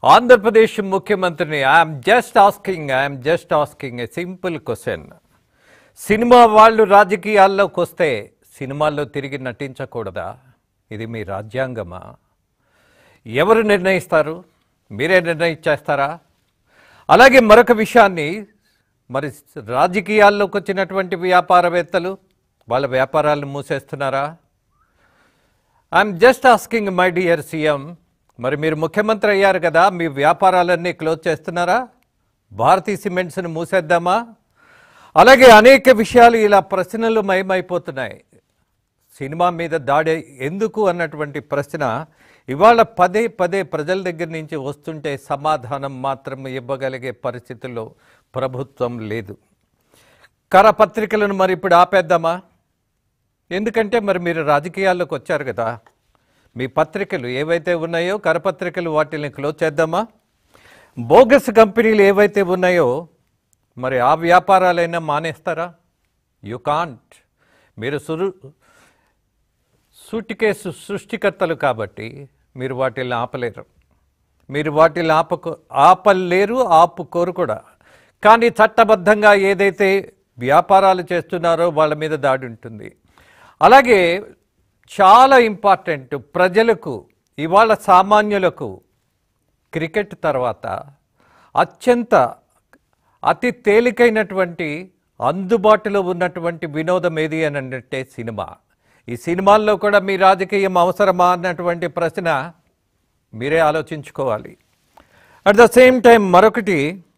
ఆంధ్రప్రదేశ్ ముఖ్యమంత్రిని I'm just asking I'm just asking a simple question cinema వాళ్ళు రాజకీయాల్లోకి వస్తే సినిమాల్లో తిరిగి నటించకూడదా ఇది మీ రాజ్యాంగమా ఎవరు నిర్ణయిస్తారు మీరే నిర్ణయించేస్తారా అలాగే మరొక విషయాన్ని మరి రాజకీయాల్లోకి వచ్చినటువంటి వ్యాపారవేత్తలు వాళ్ళ వ్యాపారాలను మూసేస్తున్నారా I'm just asking my dear CM మరి మీరు ముఖ్యమంత్రి అయ్యారు కదా మీ వ్యాపారాలన్నీ క్లోజ్ చేస్తున్నారా భారతీ సిమెంట్స్ని మూసేద్దామా అలాగే అనేక విషయాలు ఇలా ప్రశ్నలు మయమైపోతున్నాయి సినిమా మీద దాడి ఎందుకు అన్నటువంటి ప్రశ్న ఇవాళ పదే పదే ప్రజల దగ్గర నుంచి వస్తుంటే సమాధానం మాత్రం ఇవ్వగలిగే పరిస్థితుల్లో ప్రభుత్వం లేదు కరపత్రికలను మరి ఇప్పుడు ఆపేద్దామా ఎందుకంటే మరి మీరు రాజకీయాల్లోకి వచ్చారు కదా మీ పత్రికలు ఏవైతే ఉన్నాయో కరపత్రికలు వాటిని క్లోజ్ చేద్దామా బోగస్ కంపెనీలు ఏవైతే ఉన్నాయో మరి ఆ వ్యాపారాలైనా మానేస్తారా యు కాంట్ మీరు సురు సూటికేసు సృష్టికర్తలు కాబట్టి మీరు వాటిని ఆపలేరు మీరు వాటిని ఆపకు ఆపలేరు ఆపుకోరు కూడా కానీ చట్టబద్ధంగా ఏదైతే వ్యాపారాలు చేస్తున్నారో వాళ్ళ మీద దాడి ఉంటుంది అలాగే చాలా ఇంపార్టెంట్ ప్రజలకు ఇవాళ సామాన్యులకు క్రికెట్ తర్వాత అత్యంత అతి తేలికైనటువంటి అందుబాటులో ఉన్నటువంటి వినోదం ఏది అని అంటే సినిమా ఈ సినిమాల్లో కూడా మీ రాజకీయం అవసరమా అన్నటువంటి ప్రశ్న మీరే ఆలోచించుకోవాలి అట్ ద సేమ్ టైం మరొకటి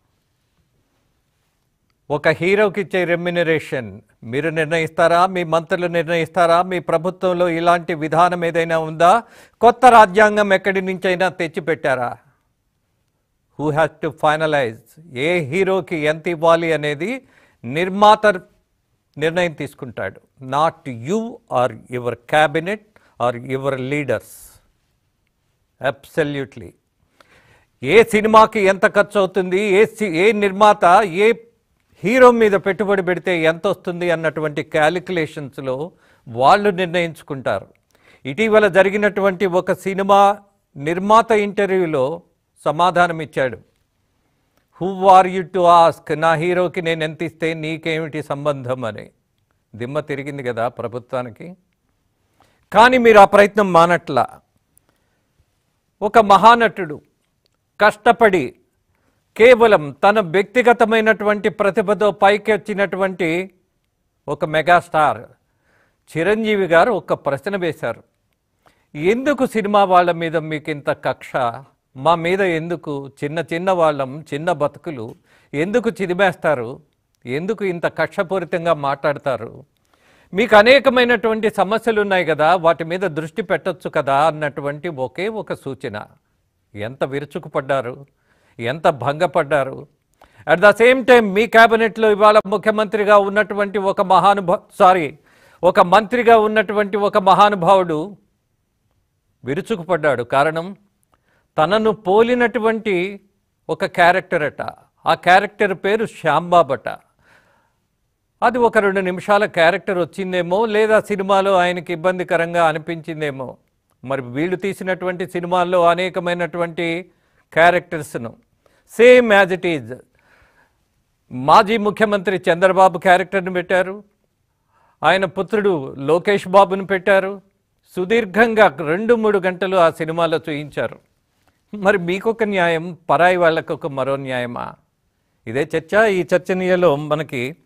ఒక హీరోకి ఇచ్చే రెమ్యునరేషన్ మీరు నిర్ణయిస్తారా మీ మంత్రులు నిర్ణయిస్తారా మీ ప్రభుత్వంలో ఇలాంటి విధానం ఏదైనా ఉందా కొత్త రాజ్యాంగం ఎక్కడి నుంచైనా తెచ్చిపెట్టారా హూ హ్యాస్ టు ఫైనలైజ్ ఏ హీరోకి ఎంత ఇవ్వాలి అనేది నిర్మాత నిర్ణయం తీసుకుంటాడు not you or your cabinet or your leaders absolutely ఏ సినిమాకి ఎంత ఖర్చు అవుతుంది ఏ సి- ఏ నిర్మాత ఏ హీరో మీద పెట్టుబడి పెడితే ఎంత వస్తుంది అన్నటువంటి క్యాలిక్యులేషన్స్లో వాళ్ళు నిర్ణయించుకుంటారు ఇటీవల జరిగినటువంటి ఒక సినిమా నిర్మాత ఇంటర్వ్యూలో సమాధానం ఇచ్చాడు who are you to ask నా హీరోకి నేను ఎంత ఇస్తే నీకేమిటి సంబంధం అని దిమ్మ తిరిగింది కదా ప్రభుత్వానికి కానీ మీరు ఆ ప్రయత్నం మానట్లా ఒక మహానటుడు కష్టపడి కేవలం తన వ్యక్తిగతమైనటువంటి ప్రతిభతో పైకి వచ్చినటువంటి ఒక మెగాస్టార్ చిరంజీవి గారు ఒక ప్రశ్న వేశారు ఎందుకు సినిమా వాళ్ళ మీద మీకు ఇంత కక్ష మా మీద ఎందుకు చిన్న చిన్న వాళ్ళం చిన్న బతుకులు ఎందుకు చిదిమేస్తారు ఎందుకు ఇంత కక్షపూరితంగా మాట్లాడతారు మీకు అనేకమైనటువంటి సమస్యలు ఉన్నాయి కదా వాటి మీద దృష్టి పెట్టొచ్చు కదా అన్నటువంటి ఒకే ఒక సూచన ఎంత విరుచుకుపడ్డారు ఎంత భంగపడ్డారు అట్ ద సేమ్ టైం మీ క్యాబినెట్లో ఇవాళ ముఖ్యమంత్రిగా ఉన్నటువంటి ఒక మహానుభా సారీ ఒక మంత్రిగా ఉన్నటువంటి ఒక మహానుభావుడు విరుచుకుపడ్డాడు కారణం తనను పోలినటువంటి ఒక క్యారెక్టర్ అట ఆ క్యారెక్టర్ పేరు శ్యాంబాబట అది ఒక రెండు నిమిషాల క్యారెక్టర్ వచ్చిందేమో లేదా సినిమాలో ఆయనకి ఇబ్బందికరంగా అనిపించిందేమో మరి వీళ్ళు తీసినటువంటి సినిమాల్లో అనేకమైనటువంటి క్యారెక్టర్స్ను సేమ్ యాజ్ ఇట్ ఈజ్ మాజీ ముఖ్యమంత్రి చంద్రబాబు క్యారెక్టర్ని పెట్టారు ఆయన పుత్రుడు లోకేష్ బాబును పెట్టారు సుదీర్ఘంగా రెండు మూడు గంటలు ఆ సినిమాలో చూయించారు మరి మీకొక న్యాయం పరాయి వాళ్ళకు ఒక మరో న్యాయమా ఇదే చర్చ ఈ చర్చనీయలో మనకి